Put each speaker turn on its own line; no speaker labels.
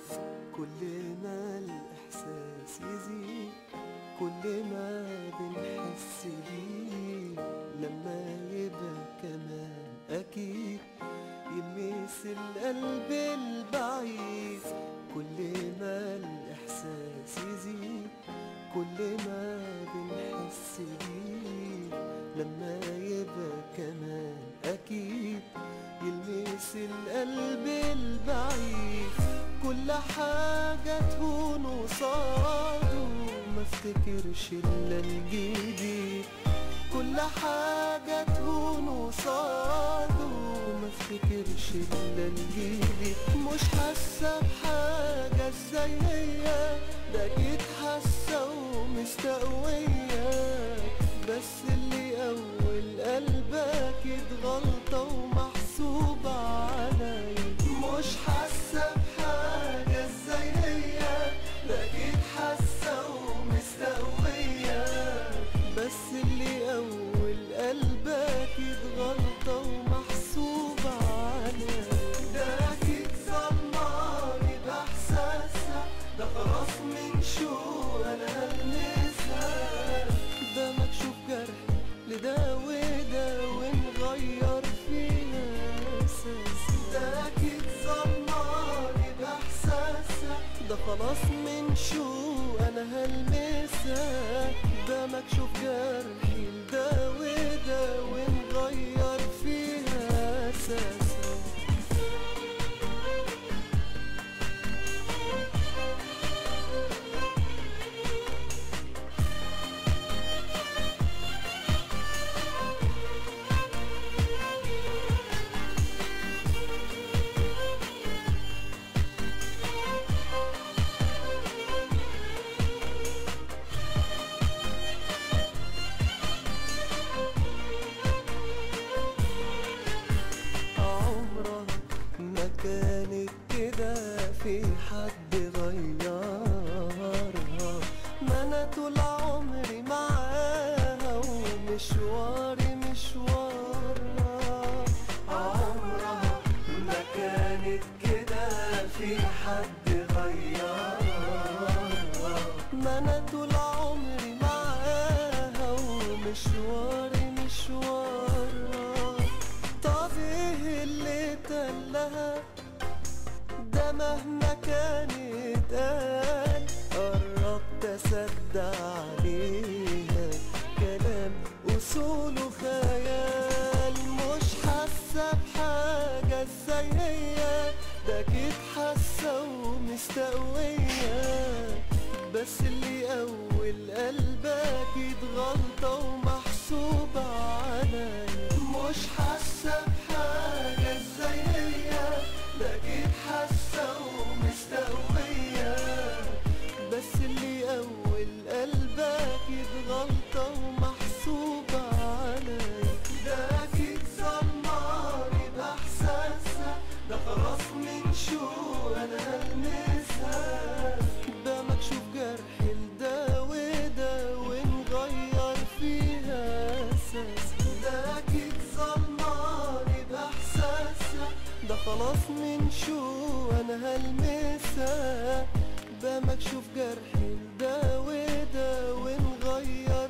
كل ما الإحساس يزيد كل ما بنحس بيه لما يبقى كمان أكيد يلمس القلب البعيد كل ما الإحساس يزيد كل ما بنحس بيه لما يبقى كمان أكيد يلمس القلب البعيد كل حاجة تهون وصاده ما افتكرش إلا الجديد كل حاجة تهون وصاده ما افتكرش إلا الجديد مش حاسة بحاجة ازاي هي ده جيت حاسة ومستقوية بس اللي أول قلبك غلطة ومحسوبة عليا مش حاسة بحاجة ازاي هي ده جيت حاسة ومستقوية بس اللي أول قلبك غلطة ومحسوبة عليا ده أكيد ظلماني بإحساسها ده خلاص من شو أنا هلمسها ده مكشوف جرح لده وده ونغير فيها أساس ده أكيد ظلماني بإحساسها ده خلاص من شو أنا هلمسها ده مكشوف جرحي لده وده ونغير فيها أساسها عمرها ما كانت كده في حد غيرها ما انا طول عمري معاها ومشواري مشوارها عمرها ما كانت كده في حد غيرها ما انا طول عمري معاها ومشواري مشوارها طب ايه اللي تلها ده مهما كانت قال قربت اصدق عليها كلام اصوله خيال مش حاسه بحاجه ازاي هي ده كده حاسه ومستقويه بس اللي اول قلبك غلطه ومحسوبه عليا مش حاسه بحاجه ازاي هي ده كده حاسه ومستقويه بس اللي اول قلبك غلطه ومحسوبه عليا ده اكيد ظلماني باحساسها ده خلاص من شو انا هلمسها ده مكشوف جرحي لده وده ونغير فيها اساس ده اكيد ظلماني باحساسها ده خلاص من شو انا هلمسها ده مكشوف جرحي لده وده ونغير